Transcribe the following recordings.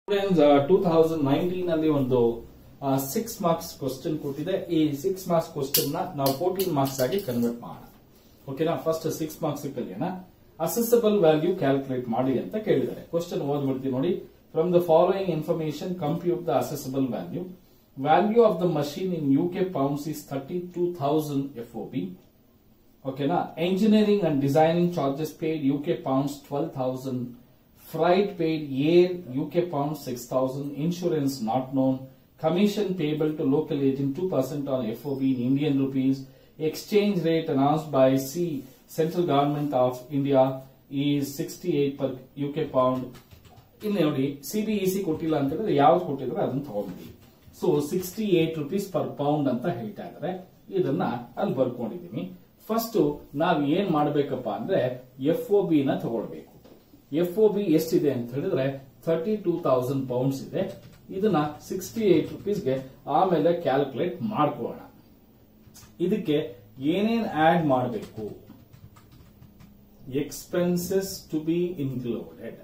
friends two thousand nineteen ಅಲ್ಲಿ ಒಂದು six marks question ಕೊಟ್ಟಿದೆ ಈ ಸಿಕ್ಸ್ ಮಾರ್ಕ್ಸ್ ಕ್ವಶನ್ ನ ನಾವು ಫೋರ್ಟೀನ್ ಮಾರ್ಕ್ಸ್ ಆಗಿ ಕನ್ವರ್ಟ್ ಮಾಡೋಣ ಓಕೆನಾ ಫಸ್ಟ್ ಸಿಕ್ಸ್ ಮಾರ್ಕ್ಸ್ ಕಲಿಯೋಣ ಅಸೆಸಬಲ್ ವ್ಯಾಲ್ಯೂ ಕ್ಯಾಲ್ಕುಲೇಟ್ ಮಾಡಿ ಅಂತ ಕೇಳಿದ್ದಾರೆ ಕ್ವಶನ್ ಓದ್ಬಿಡ್ತೀವಿ ನೋಡಿ from the following information compute the assessable value value of the machine in U K pounds is thirty two thousand F O B ಓಕೆನಾ engineering and designing charges paid U K pounds twelve thousand Freight paid year UK pound 6000 insurance not known commission payable to local agent 2% on FOB in Indian rupees exchange rate announced by C central government of India is 68 per UK pound ಇಲ್ಲಿ ನೋಡಿ CBEC ಕೊಟ್ಟಿಲ್ಲ ಅಂತ ಹೇಳಿದ್ರೆ ಯಾವ್ದು ಕೊಟ್ಟಿದ್ರೆ ಅದನ್ನ ತಗೊಂಡಿದ್ದೀವಿ so sixty eight rupees per pound ಅಂತ ಹೇಳ್ತಾ ಇದ್ದಾರೆ ಇದನ್ನ ಅಲ್ಲಿ ಬರ್ಕೊಂಡಿದೀನಿ ಫಸ್ಟ್ ನಾವ್ ಏನ್ ಮಾಡ್ಬೇಕಪ್ಪ ಅಂದ್ರೆ ಎಫ್ ಒ ಬಿ ನ ತಗೊಳ್ಬೇಕು ಎಫ್ ಒ ಬಿ ಎಷ್ಟಿದೆ ಅಂತ ಹೇಳಿದ್ರೆ ಥರ್ಟಿ ಟೂ ತೌಸಂಡ್ ಪೌಂಡ್ಸ್ ಇದೆ ಇದನ್ನ ಸಿಕ್ಸ್ಟಿ ಏಟ್ ರುಪೀಸ್ಗೆ ಆಮೇಲೆ ಕ್ಯಾಲ್ಕುಲೇಟ್ ಮಾಡ್ಕೊಳ್ಳೋಣ ಇದಕ್ಕೆ ಏನೇನ್ ಆಡ್ ಮಾಡಬೇಕು ಎಕ್ಸ್ಪೆನ್ಸಸ್ ಟು ಬಿ ಇನ್ಕ್ಲೂಡೆಡ್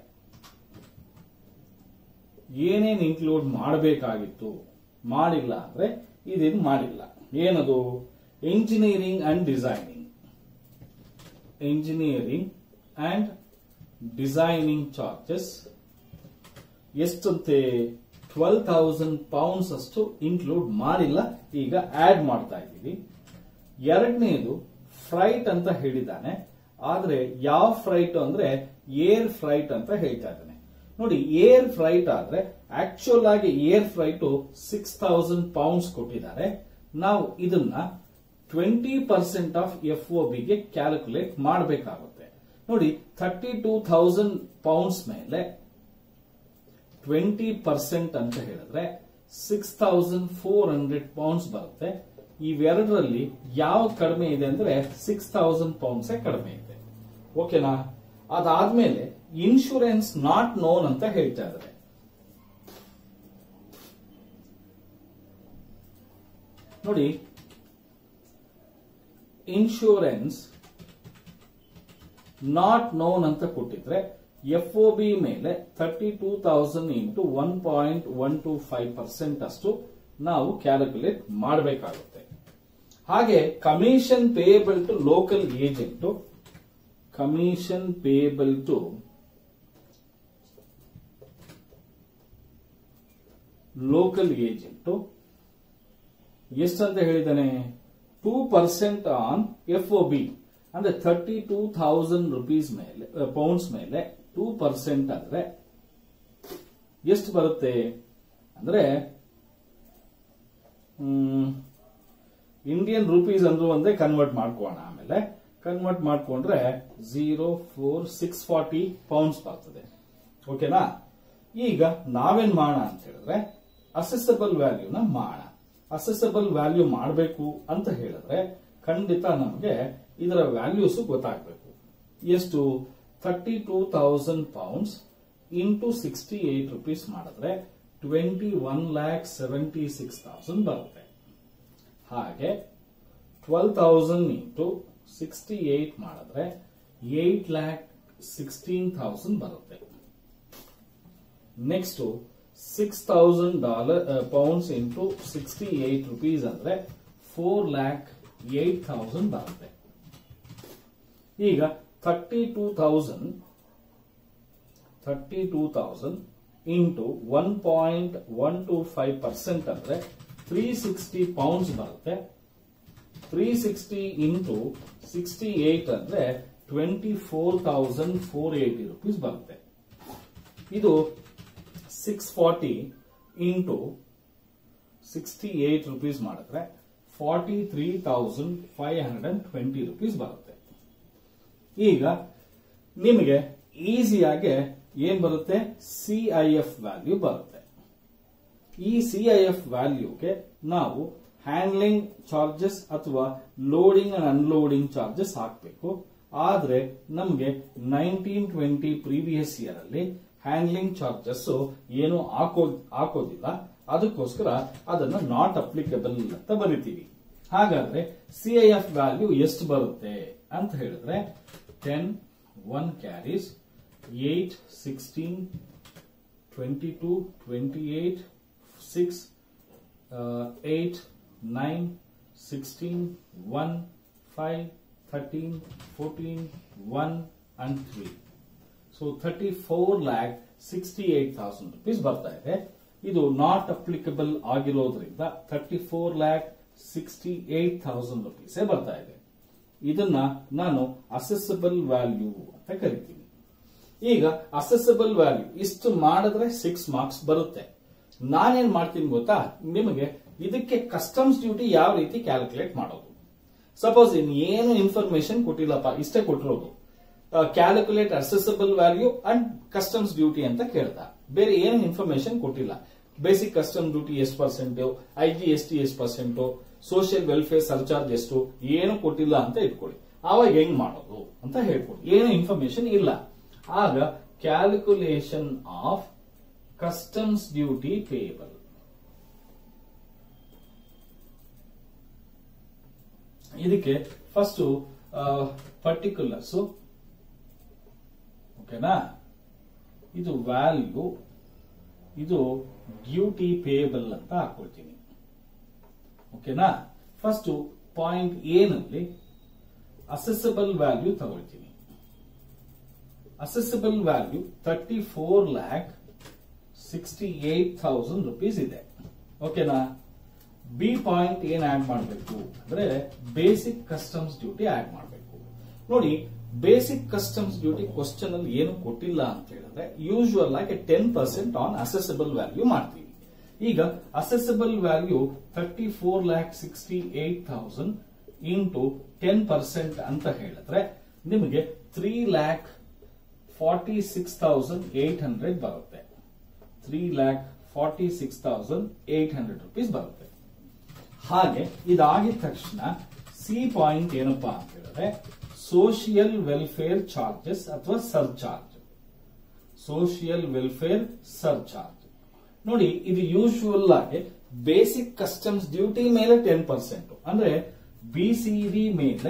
ಏನೇನ್ ಇನ್ಕ್ಲೂಡ್ ಮಾಡಬೇಕಾಗಿತ್ತು ಮಾಡಿಲ್ಲ ಅಂದ್ರೆ ಇದೇನು ಮಾಡಿಲ್ಲ ಏನದು engineering and designing engineering and designing charges ಎಷ್ಟಂತೆ ಟ್ವೆಲ್ ಥೌಸಂಡ್ ಪೌಂಡ್ಸ್ ಅಷ್ಟು ಇನ್ಕ್ಲೂಡ್ ಮಾಡಿಲ್ಲ ಈಗ ಆಡ್ ಮಾಡ್ತಾ ಇದ್ದೀವಿ ಎರಡನೇದು ಫ್ರೈಟ್ ಅಂತ ಹೇಳಿದ್ದಾನೆ ಆದ್ರೆ ಯಾವ ಫ್ರೈಟ್ ಅಂದ್ರೆ ಏರ್ ಫ್ರೈಟ್ ಅಂತ ಹೇಳ್ತಾ ಇದ್ದಾನೆ ನೋಡಿ ಏರ್ ಫ್ರೈಟ್ ಆದ್ರೆ ಆಕ್ಚುಯಲ್ ಆಗಿ air freight six thousand pounds ಕೊಟ್ಟಿದ್ದಾರೆ ನಾವು ಇದನ್ನ twenty percent of F O ಬಿಗೆ ಕ್ಯಾಲ್ಕುಲೇಟ್ ಮಾಡಬೇಕಾಗುತ್ತೆ ನೋಡಿ ಥರ್ಟಿ ಟೂ ಥೌಸಂಡ್ ಪೌಂಡ್ಸ್ ಮೇಲೆ ಟ್ವೆಂಟಿ ಪರ್ಸೆಂಟ್ ಅಂತ ಹೇಳಿದ್ರೆ six thousand four hundred pounds ಬರುತ್ತೆ ಇವೆರಡರಲ್ಲಿ ಯಾವ ಕಡಿಮೆ ಇದೆ ಅಂದ್ರೆ ಸಿಕ್ಸ್ ಥೌಸಂಡ್ ಪೌಂಡ್ಸ್ ಕಡಿಮೆ ಇದೆ ಓಕೆನಾ ಅದಾದ್ಮೇಲೆ ಇನ್ಶೂರೆನ್ಸ್ ನಾಟ್ ನೋನ್ ಅಂತ ಹೇಳ್ತಾ ಇದ್ದಾರೆ ನೋಡಿ ಇನ್ಶೂರೆನ್ಸ್ ನಾಟ್ ನೋನ್ ಅಂತ ಕೊಟ್ಟಿದ್ರೆ ಎಫ್ ಒ ಬಿ ಮೇಲೆ thirty two thousand into one point one two five percent ಅಷ್ಟು ನಾವು ಕ್ಯಾಲ್ಕುಲೇಟ್ ಮಾಡಬೇಕಾಗುತ್ತೆ ಹಾಗೆ commission payable to local agent commission payable to local agent ಎಷ್ಟಂತ ಹೇಳಿದ್ದಾನೆ two percent on F O B ಅಂದ್ರೆ ಥರ್ಟಿ ಟೂ ಥೌಸಂಡ್ ರುಪೀಸ್ ಮೇಲೆ pounds ಮೇಲೆ two percent ಅಂದ್ರೆ ಎಷ್ಟು ಬರುತ್ತೆ ಅಂದ್ರೆ ಇಂಡಿಯನ್ ರುಪೀಸ್ ಅಂದ್ರೂ ಒಂದೇ ಕನ್ವರ್ಟ್ ಮಾಡ್ಕೋಣ ಆಮೇಲೆ ಕನ್ವರ್ಟ್ ಮಾಡ್ಕೊಂಡ್ರೆ zero four six forty pounds ಬರ್ತದೆ ಓಕೆನಾ ಈಗ ನಾವೇನ್ ಮಾಡೋಣ ಅಂತ ಹೇಳಿದ್ರೆ ಅಸೆಸಬಲ್ ವ್ಯಾಲ್ಯೂನ ಮಾಡೋಣ ಅಸೆಸಬಲ್ ವ್ಯಾಲ್ಯೂ ಮಾಡಬೇಕು ಅಂತ ಹೇಳಿದ್ರೆ ಖಂಡಿತ ನಮಗೆ ಇದರ ವ್ಯಾಲ್ಯೂಸ್ ಗೊತ್ತಾಗಬೇಕು ಎಷ್ಟು thirty two thousand pounds into sixty eight rupees ಮಾಡಿದ್ರೆ twenty one lakh seventy six thousand ಬರುತ್ತೆ ಹಾಗೆ twelve thousand into sixty eight ಮಾಡಿದ್ರೆ ಏಟ್ ಲ್ಯಾಕ್ ಸಿಕ್ಸ್ಟೀನ್ ಥೌಸಂಡ್ ಬರುತ್ತೆ next six thousand dollar pounds into sixty eight rupees ಅಂದ್ರೆ four lakh eight thousand ಬರುತ್ತೆ ಈಗ thirty two thousand thirty two thousand into one point one two five percent ಅಂದ್ರೆ three sixty pounds ಬರುತ್ತೆ three sixty into sixty eight ಅಂದ್ರೆ twenty four thousand four eighty rupees ಬರುತ್ತೆ ಇದು six forty into sixty eight rupees ಮಾಡಿದ್ರೆ forty three thousand five hundred and twenty rupees ಬರುತ್ತೆ ಈಗ ನಿಮಗೆ ಈಸಿಯಾಗಿ ಏನ್ ಬರುತ್ತೆ ಸಿಐಎಫ್ ವ್ಯಾಲ್ಯೂ ಬರುತ್ತೆ ಈ ಸಿಐಎಫ್ ವ್ಯಾಲ್ಯೂಗೆ ನಾವು ಹ್ಯಾಂಡ್ಲಿಂಗ್ ಚಾರ್ಜಸ್ ಅಥವಾ ಲೋಡಿಂಗ್ ಅಂಡ್ ಅನ್ಲೋಡಿಂಗ್ ಚಾರ್ಜಸ್ ಹಾಕಬೇಕು ಆದ್ರೆ ನಮಗೆ ನೈನ್ಟೀನ್ ಟ್ವೆಂಟಿ ಪ್ರೀವಿಯಸ್ ಇಯರ್ ಅಲ್ಲಿ ಹ್ಯಾಂಡ್ಲಿಂಗ್ ಚಾರ್ಜಸ್ ಏನು ಹಾಕೋ ಹಾಕೋದಿಲ್ಲ ಅದಕ್ಕೋಸ್ಕರ ಅದನ್ನ ನಾಟ್ ಅಪ್ಲಿಕಬಲ್ ಅಂತ ಬರಿತೀವಿ ಹಾಗಾದ್ರೆ ಸಿಐಎಫ್ ವ್ಯಾಲ್ಯೂ ಎಷ್ಟು ಬರುತ್ತೆ ಅಂತ ಹೇಳಿದ್ರೆ ten one carries eight sixteen twenty two twenty eight six eight nine sixteen one five thirteen fourteen one and three so thirty four lakh sixty eight thousand rupees ಬರ್ತಾ ಇದೆ ಇದು ನಾಟ್ ಅಪ್ಲಿಕಬಲ್ ಆಗಿರೋದ್ರಿಂದ thirty four lakh sixty eight thousand ರುಪೀಸೇ ಬರ್ತಾ ಇದೆ ಇದನ್ನ ನಾನು assessable value ಅಂತ ಕರಿತೀನಿ ಈಗ ಅಸೆಸಬಲ್ ವ್ಯಾಲ್ಯೂ ಇಷ್ಟು ಮಾಡಿದ್ರೆ ಸಿಕ್ಸ್ ಮಾರ್ಕ್ಸ್ ಬರುತ್ತೆ ನಾನೇನ್ ಮಾಡ್ತೀನಿ ಗೊತ್ತಾ ನಿಮಗೆ ಇದಕ್ಕೆ ಕಸ್ಟಮ್ಸ್ ಡ್ಯೂಟಿ ಯಾವ ರೀತಿ ಕ್ಯಾಲ್ಕುಲೇಟ್ ಮಾಡೋದು ಸಪೋಸ್ ಇನ್ ಏನು ಇನ್ಫಾರ್ಮೇಶನ್ ಕೊಟ್ಟಿಲ್ಲಪ್ಪ ಇಷ್ಟೇ ಕೊಟ್ಟಿರೋದು calculate assessable value and customs duty ಅಂತ ಕೇಳ್ದ ಬೇರೆ ಏನು ಇನ್ಫಾರ್ಮೇಶನ್ ಕೊಟ್ಟಿಲ್ಲ ಬೇಸಿಕ್ ಕಸ್ಟಮ್ ಡ್ಯೂಟಿ ಎಷ್ಟು percent I G S T ಎಷ್ಟು ಪರ್ಸೆಂಟ್ ಸೋಷಿಯಲ್ ವೆಲ್ಫೇರ್ ಸರ್ಚಾರ್ಜ್ ಎಷ್ಟು ಏನು ಕೊಟ್ಟಿಲ್ಲ ಅಂತ ಇಟ್ಕೊಳ್ಳಿ ಆವಾಗ ಹೆಂಗ್ ಮಾಡೋದು ಅಂತ ಹೇಳ್ಕೊಡಿ ಏನು ಇನ್ಫಾರ್ಮೇಶನ್ ಇಲ್ಲ ಆಗ calculation of customs duty payable ಇದಕ್ಕೆ ಫಸ್ಟ್ ಪರ್ಟಿಕ್ಯುಲರ್ಸ್ ಓಕೆನಾ ಇದು ವ್ಯಾಲ್ಯೂ ಇದು ಡ್ಯೂಟಿ ಪೇಯಬಲ್ ಅಂತ ಹಾಕೊಳ್ತೀನಿ ಓಕೆನಾ ಫಸ್ಟ್ ಪಾಯಿಂಟ್ ಎ ನಲ್ಲಿ ಅಸೆಸಬಲ್ ವ್ಯಾಲ್ಯೂ ತಗೊಳ್ತೀನಿ assessable value thirty four lakh sixty eight thousand rupees ಇದೆ ಓಕೆನಾ ಬಿ ಪಾಯಿಂಟ್ ಏನ್ ಆಡ್ ಮಾಡಬೇಕು ಅಂದ್ರೆ ಬೇಸಿಕ್ ಕಸ್ಟಮ್ಸ್ ಡ್ಯೂಟಿ ಆಡ್ ಮಾಡಬೇಕು ನೋಡಿ ಬೇಸಿಕ್ ಕಸ್ಟಮ್ಸ್ ಡ್ಯೂಟಿ ಕ್ವಶನ್ ಅಲ್ಲಿ ಏನು ಕೊಟ್ಟಿಲ್ಲ ಅಂತ ಹೇಳಿದ್ರೆ ಯೂಶುವಲ್ ಆಗಿ ten percent on assessable value ಮಾಡ್ತೀವಿ ಈಗ assessable value thirty four lakh sixty eight thousand into ten percent ಅಂತ ಹೇಳಿದ್ರೆ ನಿಮಗೆ three lakh forty six thousand eight hundred ಬರುತ್ತೆ three lakh forty six thousand eight hundred rupees ಬರುತ್ತೆ ಹಾಗೆ ಇದಾಗಿದ ತಕ್ಷಣ ಸಿ ಪಾಯಿಂಟ್ ಏನಪ್ಪಾ ಅಂತ ಹೇಳಿದ್ರೆ ಸೋಷಿಯಲ್ ವೆಲ್ಫೇರ್ ಚಾರ್ಜಸ್ ಅಥವಾ ಸರ್ಚಾರ್ಜ್ ಸೋಷಿಯಲ್ ವೆಲ್ಫೇರ್ ಸರ್ಚಾರ್ಜ್ ನೋಡಿ ಇದು ಯೂಶುವಲ್ ಆಗಿ ಬೇಸಿಕ್ ಕಸ್ಟಮ್ಸ್ ಡ್ಯೂಟಿ ಮೇಲೆ ಟೆನ್ ಪರ್ಸೆಂಟ್ ಅಂದ್ರೆ ಬಿಸಿಡಿ ಮೇಲೆ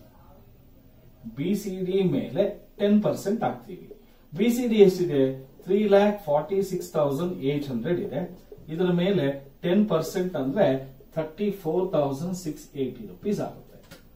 ಬಿಸಿಡಿ ಮೇಲೆ ಟೆನ್ ಪರ್ಸೆಂಟ್ ಹಾಕ್ತೀವಿ ಬಿಸಿಡಿ ಎಷ್ಟಿದೆ three lakh forty six thousand eight hundred ಇದೆ ಇದರ ಮೇಲೆ ಟೆನ್ ಪರ್ಸೆಂಟ್ ಅಂದ್ರೆ thirty four thousand six eighty rupees ಆಗುತ್ತೆ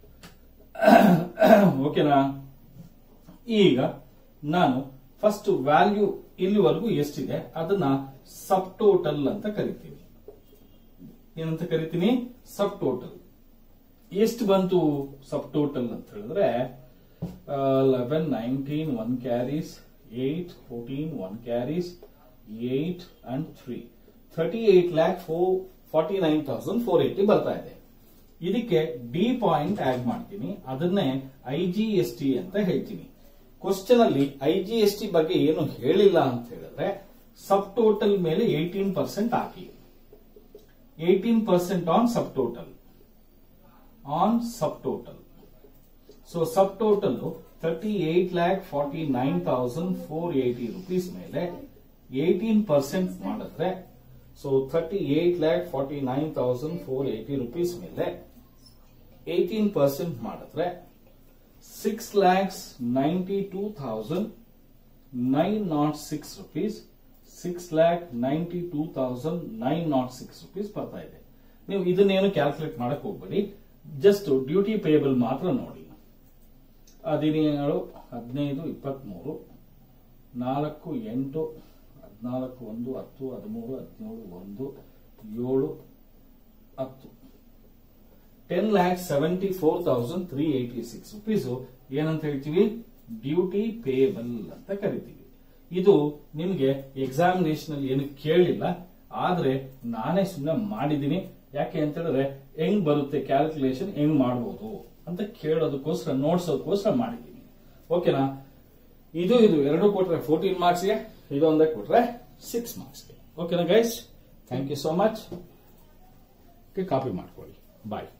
ಓಕೆನಾ ಈಗ ನಾನು ಫಸ್ಟ್ ವ್ಯಾಲ್ಯೂ ಇಲ್ಲಿವರೆಗೂ ಎಷ್ಟಿದೆ ಅದನ್ನ ಸಬ್ ಟೋಟಲ್ ಅಂತ ಕರಿತೀನಿ ಏನಂತ ಕರಿತೀನಿ ಸಬ್ ಟೋಟಲ್ ಎಷ್ಟು ಬಂತು ಸಬ್ ಟೋಟಲ್ ಅಂತ ಹೇಳಿದ್ರೆ eleven nineteen one carries eight fourteen one carries eight and three thirty eight lakh four forty nine thousand four eighty ಬರ್ತಾ ಇದೆ ಇದಕ್ಕೆ ಡಿ ಪಾಯಿಂಟ್ ಆಡ್ ಮಾಡ್ತೀನಿ ಅದನ್ನೇ ಐ ಜಿ ಎಸ್ ಟಿ ಅಂತ ಹೇಳ್ತೀನಿ ಕ್ವಶನ್ ಅಲ್ಲಿ ಐ ಜಿ ಎಸ್ ಟಿ ಬಗ್ಗೆ ಏನು ಹೇಳಿಲ್ಲ ಅಂತ ಹೇಳಿದ್ರೆ ಸಬ್ ಟೋಟಲ್ ಮೇಲೆ ಏಟೀನ್ ಪರ್ಸೆಂಟ್ ಹಾಕಿ eighteen percent on subtotal on subtotal so subtotal thirty eight lakh forty nine thousand four eighty rupees ಮೇಲೆ ಏಟೀನ್ ಪರ್ಸೆಂಟ್ ಮಾಡಿದ್ರೆ so thirty eight lakh forty nine thousand four eighty rupees ಮೇಲೆ eighteen percent ಮಾಡಿದ್ರೆ six lakhs ninety two thousand nine not six rupees six lakh ninety two thousand nine not six rupees ಬರ್ತಾ ಇದೆ ನೀವು ಇದನ್ನೇನು calculate ಮಾಡಕ್ ಹೋಗ್ಬೇಡಿ ಜಸ್ಟ್ ಡ್ಯೂಟಿ ಪೇಯಬಲ್ ಮಾತ್ರ ನೋಡಿ ಹದಿನೇಳು ಹದಿನೈದು ಇಪ್ಪತ್ಮೂರು ನಾಲ್ಕು ಎಂಟು ಹದಿನಾಲ್ಕು ಒಂದು ಹತ್ತು ಹದಿಮೂರು ಹದಿನೇಳು ಒಂದು ಏಳು ಹತ್ತು ten lakh seventy four thousand three eighty six rupees ಏನಂತ ಹೇಳ್ತೀವಿ ಡ್ಯೂಟಿ ಪೇಯಬಲ್ ಅಂತ ಕರಿತೀವಿ ಇದು ನಿಮ್ಗೆ ಎಕ್ಸಾಮಿನೇಷನ್ ಅಲ್ಲಿ ಏನು ಕೇಳಿಲ್ಲ ಆದ್ರೆ ನಾನೇ ಸುಮ್ಮನೆ ಮಾಡಿದ್ದೀನಿ ಯಾಕೆ ಅಂತ ಹೇಳಿದ್ರೆ ಹೆಂಗ್ ಬರುತ್ತೆ ಕ್ಯಾಲ್ಕುಲೇಷನ್ ಹೆಂಗ್ ಮಾಡ್ಬೋದು ಅಂತ ಕೇಳೋದಕ್ಕೋಸ್ಕರ ನೋಡ್ಸೋದಕ್ಕೋಸ್ಕರ ಮಾಡಿದ್ದೀನಿ ಓಕೆನಾ ಇದು ಇದು ಎರಡು ಕೊಟ್ರೆ ಫೋರ್ಟೀನ್ ಮಾರ್ಕ್ಸ್ಗೆ ಇದೊಂದೇ ಕೊಟ್ರೆ ಸಿಕ್ಸ್ ಮಾರ್ಕ್ಸ್ಗೆ ಓಕೆನಾ guys thank you so much copy ಮಾಡ್ಕೊಳ್ಳಿ ಬಾಯ್